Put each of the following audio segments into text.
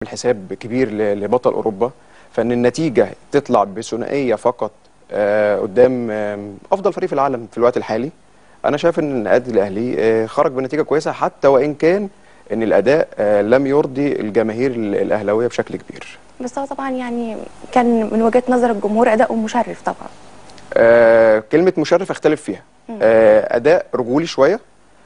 حساب كبير ل- لبطل اوروبا فان النتيجه تطلع بثنائيه فقط آه، قدام آم، افضل فريق في العالم في الوقت الحالي انا شايف ان النادي الاهلي آه، خرج بنتيجه كويسه حتى وان كان ان الاداء آه، لم يرضي الجماهير ال- الاهلاويه بشكل كبير بس هو طبعا يعني كان من وجهه نظر الجمهور اداؤه مشرف طبعا آه، كلمة مشرف اختلف فيها آه، أداء رجولي شوية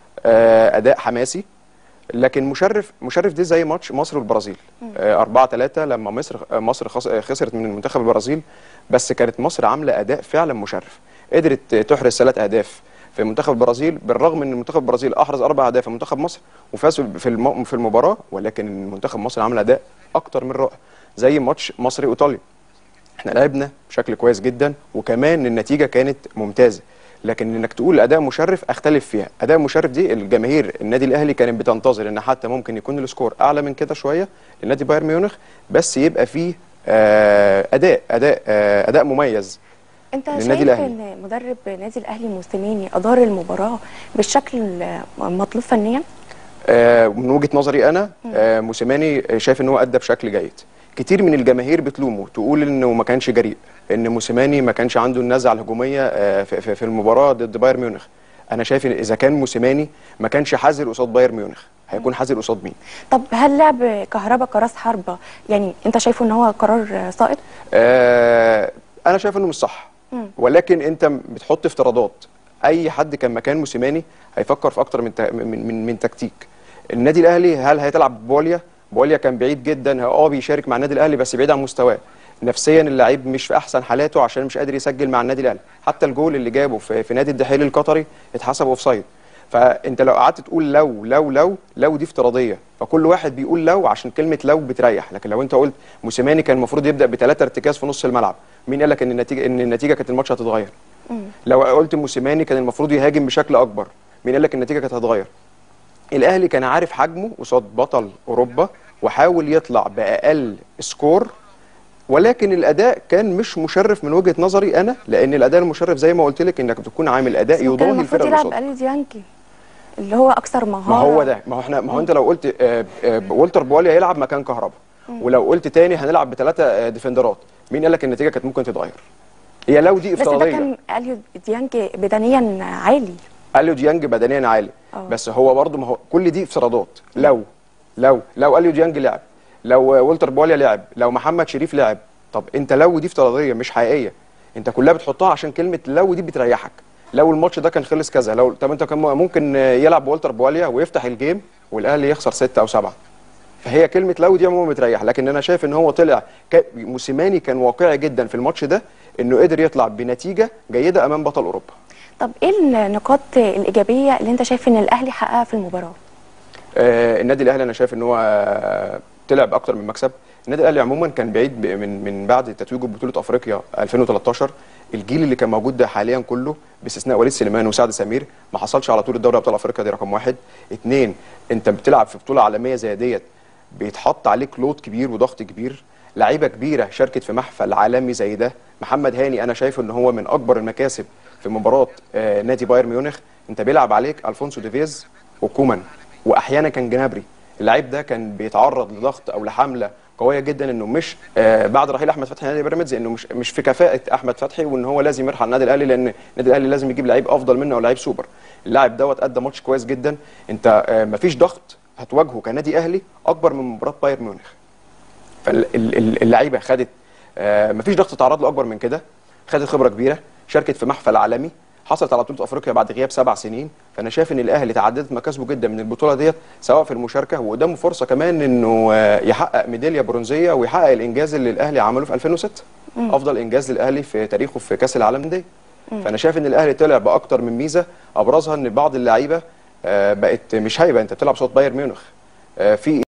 آه، أداء حماسي لكن مشرف مشرف دي زي ماتش مصر والبرازيل 4 3 لما مصر آه، مصر خس- آه، خسرت من منتخب البرازيل بس كانت مصر عاملة أداء فعلا مشرف قدرت تحرز ثلاث أهداف في منتخب البرازيل بالرغم ان منتخب البرازيل احرز اربع اهداف في منتخب مصر وفاز في الم- في المباراه ولكن منتخب مصر عمل اداء اكتر من رائع زي ماتش مصري وايطاليا احنا لعبنا بشكل كويس جدا وكمان النتيجه كانت ممتازه لكن انك تقول اداء مشرف اختلف فيها اداء مشرف دي الجماهير النادي الاهلي كانت بتنتظر ان حتى ممكن يكون السكور اعلى من كده شويه لنادي بايرن ميونخ بس يبقى فيه آه، اداء اداء آه، اداء مميز انت للنادي شايف الأهلي. ان مدرب نادي الاهلي موسيماني ادار المباراه بالشكل المطلوب فنيا آه، من وجهه نظري انا آه، موسيماني شايف ان هو ادى بشكل جيد كتير من الجماهير بتلومه تقول انه ما كانش جريء ان موسيماني ما كانش عنده النزعه الهجوميه آه، في في- في المباراه ضد بايرن ميونخ انا شايف ان اذا كان موسيماني ما كانش حذر قصاد بايرن ميونخ هيكون حذر قصاد مين طب هل لعب كهربا كراس حربه يعني انت شايفه ان هو قرار صائب آه، انا شايف انه مش صح ولكن انت بتحط افتراضات اي حد كان مكان موسيماني هيفكر في اكتر من تا- من من, من تكتيك النادي الاهلي هل هتلعب بوليا بوليا كان بعيد جدا اه بيشارك مع النادي الاهلي بس بعيد عن مستواه نفسيا اللعيب مش في احسن حالاته عشان مش قادر يسجل مع النادي الاهلي حتى الجول اللي جابه في, في نادي الدحيل القطري اتحسب اوفسايد فانت لو قعدت تقول لو لو لو لو دي افتراضيه فكل واحد بيقول لو عشان كلمه لو بتريح لكن لو انت قلت موسيماني كان المفروض يبدا بثلاثه ارتكاز في نص الملعب مين قال لك ان النتيجه ان النتيجه كانت الماتش هتتغير لو قلت موسيماني كان المفروض يهاجم بشكل اكبر مين قال لك النتيجه كانت هتتغير الاهلي كان عارف حجمه قصاد بطل اوروبا وحاول يطلع باقل سكور ولكن الاداء كان مش مشرف من وجهه نظري انا لان الاداء المشرف زي ما قلت لك انك بتكون عامل اداء بس هو كان يضاهي المفروض الفرقه اللي يلعب قصادك اليو ديانكي اللي هو اكثر مهاره ما هو ده ما هو احنا ما هو انت لو قلت آه، آه، والتر بواليا هيلعب مكان كهربا ولو قلت تاني هنلعب بثلاثه آه، ديفندرات مين قال لك النتيجه كانت ممكن تتغير هي لو دي بس ده افتراضيه كان اليو ديانكي بدنيا عالي اليو ديانج بدنيا عالي أه. بس هو برضه ما هو كل دي افتراضات لو لو لو اليو ديانج لعب لو والتر بواليا لعب لو محمد شريف لعب طب انت لو دي افتراضيه مش حقيقيه انت كلها بتحطها عشان كلمه لو دي بتريحك لو الماتش ده كان خلص كذا لو طب انت كان ممكن يلعب والتر بواليا ويفتح الجيم والاهلي يخسر ستة او سبعة فهي كلمه لو دي عموما بتريح لكن انا شايف ان هو طلع ك- موسيماني كان واقعي جدا في الماتش ده انه قدر يطلع بنتيجه جيده امام بطل اوروبا طب ايه النقاط الايجابيه اللي انت شايف ان الاهلي حققها في المباراه آه، النادي الاهلي انا شايف ان هو آه، طلع باكتر من مكسب النادي الاهلي عموما كان بعيد ب- من من بعد تتويجه ببطوله افريقيا 2013 الجيل اللي كان موجود ده حاليا كله باستثناء وليد سليمان وسعد سمير ما حصلش على طول الدوري ابطال افريقيا دي رقم واحد اتنين انت بتلعب في بطوله عالميه زي ديت بيتحط عليك لود كبير وضغط كبير لعيبه كبيره شاركت في محفل عالمي زي ده محمد هاني انا شايف ان هو من اكبر المكاسب في مباراه آه، نادي بايرن ميونخ انت بيلعب عليك الفونسو ديفيز وكومان واحيانا كان جنابري اللعيب ده كان بيتعرض لضغط او لحمله قويه جدا انه مش آه بعد رحيل احمد فتحي نادي بيراميدز انه مش مش في كفاءه احمد فتحي وان هو لازم يرحل النادي الاهلي لان النادي الاهلي لازم يجيب لعيب افضل منه او لعيب سوبر اللاعب دوت ادى ماتش كويس جدا انت آه مفيش ضغط هتواجهه كنادي اهلي اكبر من مباراه بايرن ميونخ فاللعيبه خدت آه مفيش ضغط تعرض له اكبر من كده خدت خبره كبيره شاركت في محفل عالمي حصلت على بطوله افريقيا بعد غياب سبع سنين فانا شايف ان الاهلي تعددت مكاسبه جدا من البطوله ديت سواء في المشاركه وقدامه فرصه كمان انه آه، يحقق ميداليه برونزيه ويحقق الانجاز اللي الاهلي عمله في 2006 افضل انجاز للاهلي في تاريخه في كاس العالم للانديه فانا شايف ان الاهلي طلع باكتر من ميزه ابرزها ان بعض اللعيبه آه، بقت مش هايبه انت بتلعب صوت بايرن ميونخ آه، في